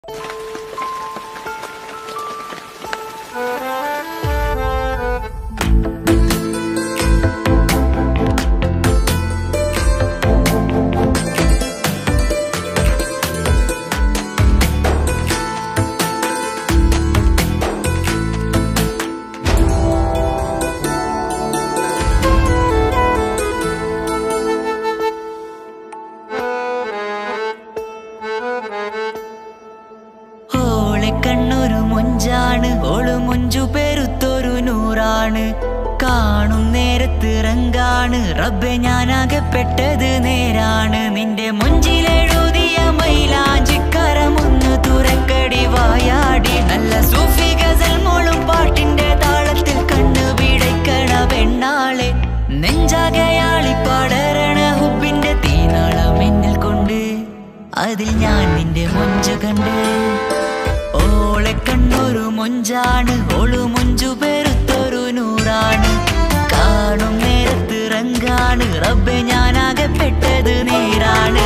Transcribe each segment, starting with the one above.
ഓളെ കണ്ണൊരു മൊഞ്ചാണ് ഓള് മൊഞ്ചു പെരുത്തൊരു നൂറാണ് കാണും നേരത്ത് റങ്കാണ് റബ്ബെ ഞാനാകപ്പെട്ടത് നേരാണ് നിന്റെ മൊഞ്ചിലെഴുതിയ മൈലാഞ്ചിക്കരമൊന്ന് തുറക്കടി വായാടി നല്ല സൂഫി ഗസൽ മോളും പാട്ടിന്റെ താളത്തിൽ കണ്ണു പിടയ്ക്കണ പെണ്ണാളെ നെഞ്ചാകയാളി പടരണ ഹുബിന്റെ തീനാളം എന്നിൽ കൊണ്ട് അതിൽ ഞാൻ നിന്റെ മൊഞ്ചു കണ്ട് ഓളെ കണ്ണൊരു മൊഞ്ചാണ് ഓളു മൊഞ്ചു പെരുത്തൊരു നൂറാണ് കാണും നേരത്ത് റങ്കാണ് റബ്ബെ ഞാനാകപ്പെട്ടത് നേരാണ്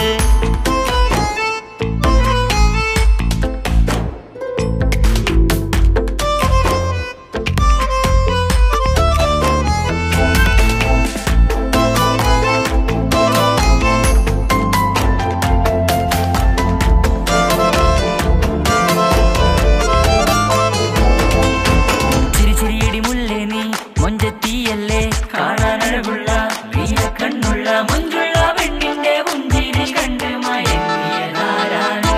ചിരി ചിരിയടി മുല്ലേ നീ മൊഞ്ചത്തിയല്ലേ കാണാനഴകുള്ള നീല കണ്ണുള്ള മൊഞ്ചുള്ള പെണ്ണിന്റെ പുഞ്ചിരി കണ്ട് മയങ്ങിയതാരാണ്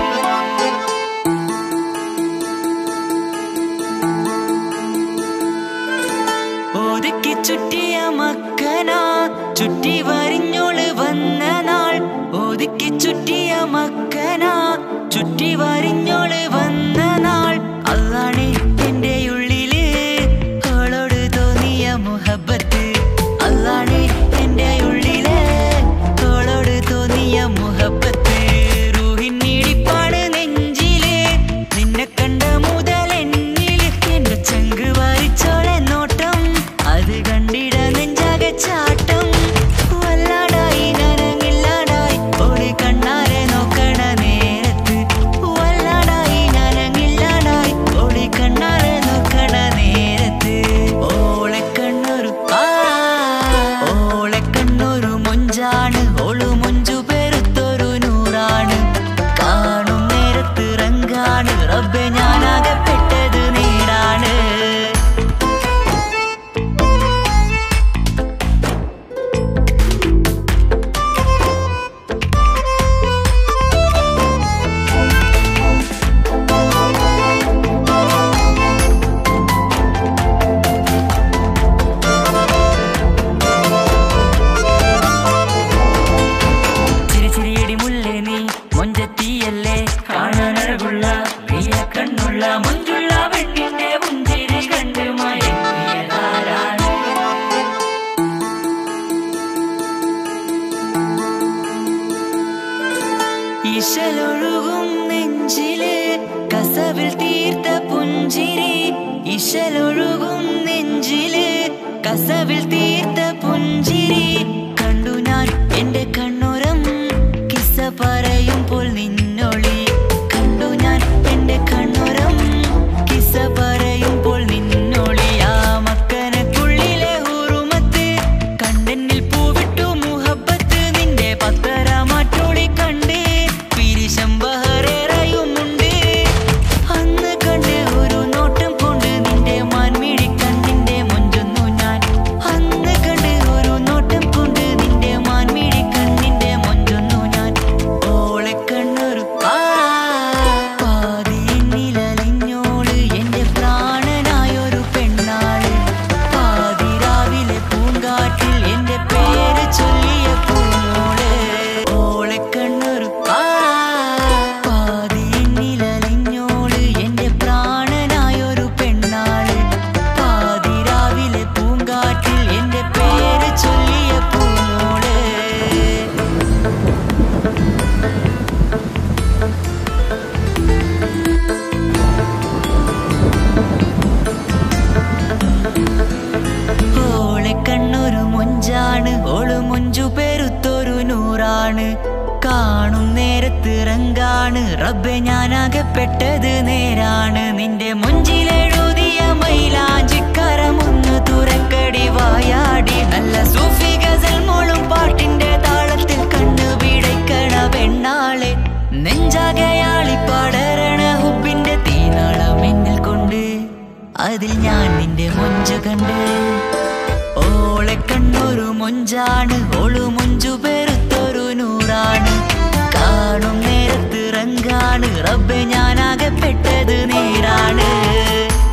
ഒതുക്കി ചുറ്റിയ മക്കനാ ചുറ്റി വരിഞ്ഞോള് വന്ന നാൾ ഒതുക്കി ചുറ്റിയ മക്കനാ ചുറ്റി വരിഞ്ഞോള് വന്ന നാൾ അതാണ് എന്റെ ഉള്ളില് അവളോട് തോന്നിയ മുഹബത്ത് അതാണ് എന്റെ ഉള്ളില് അവളോട് തോന്നിയ മുഹബത്ത് റൂഹിന്നിടിപ്പാണ് നെഞ്ചില് നിന്നെ കണ്ട മുതൽ എന്നില് എന്റെ ചങ്ക് വാരിച്ചോളെ നോട്ടം അത് കണ്ടിട നെഞ്ചാകെ ചാട്ടം വല്ലാടായി നനങ്ങില്ലാടായി ഓടി കണ്ണാരെ നോക്കണ നേരത്ത് വല്ലാടായി നനങ്ങില്ലാടായി ഓടി കണ്ണാരെ നോക്കണ നേരത്ത് ഓളെ കണ്ണൊരു ആ ഓളെ കണ്ണൊരു മൊഞ്ചാണ് ഓളു മൊഞ്ചു പെരുത്തൊരു നൂറാണ് കാണും നേരത്ത് റങ്കാണ് റബ്ബെ ഞാനാകപ്പെട്ടത് നേരാണ് ചിരി ചിരിയടി മുല്ലേ നീ മൊഞ്ചത്തിയല്ലേ കാണാനഴകുള്ള നീല കണ്ണുള്ള മൊഞ്ചുള്ള പെണ്ണിന്റെ പുഞ്ചിരി കണ്ട് മയങ്ങിയതാരാണ് ഇശലൊഴുകും നെഞ്ചില് കസവിൽ തീർത്ത പുഞ്ചിരി ഇശലൊഴുകും നെഞ്ചില് കസവിൽ തീർത്ത പുഞ്ചിരി കണ്ടു ഞാൻ എന്റെ കണ്ണുരം കിസ്സ പറയുമ്പോൾ നിന്നൊളി കണ്ടു ഞാൻ എന്റെ കണ്ണുരം കിസ്സ പറയുമ്പോൾ നിന്നൊളി ആ മക്കനക്കുള്ളിലെ ഹുറുമത്ത് കണ്ണെന്നിൽ പൂവിട്ടു മുഹബത്ത് നിന്റെ പത്തര മാറ്റോളി കണ്ട് പിരിശം ബഹറേറയുമുണ്ട് അന്ന് കണ്ട് ഒരു നോട്ടം കൊണ്ട് നിന്റെ മാൻമിഴി കണ്ണിന്റെ മുഞ്ചൊന്നു ഞാൻ അന്ന് കണ്ട് ഒരു നോട്ടം കൊണ്ട് റങ്കാണ് റബ്ബെ ഞാനാകപ്പെട്ടത് നേരാണ് നിന്റെ മുഞ്ചിലെഴുതിയ മൈലാഞ്ചിക്കരമൊന്ന് തുറക്കടി വായാടി നല്ല സൂഫി ഗസൽ മോളും പാട്ടിന്റെ താളത്തിൽ കണ്ണു പിടയ്ക്കണ പെണ്ണാളെ നെഞ്ചാകയാളി പടരണ ഹുബിന്റെ തീനാളം എന്നിൽ കൊണ്ട് അതിൽ ഞാൻ നിന്റെ മൊഞ്ചു കണ്ട് ഓളെ കണ്ണൊരു മൊഞ്ചാണ് ഓളു മൊഞ്ചു പെരുത്തൊരു നൂറാണ് കാണും നേരത്ത് റങ്കാണ് റബ്ബെ ഞാനാകപ്പെട്ടത് നേരാണ്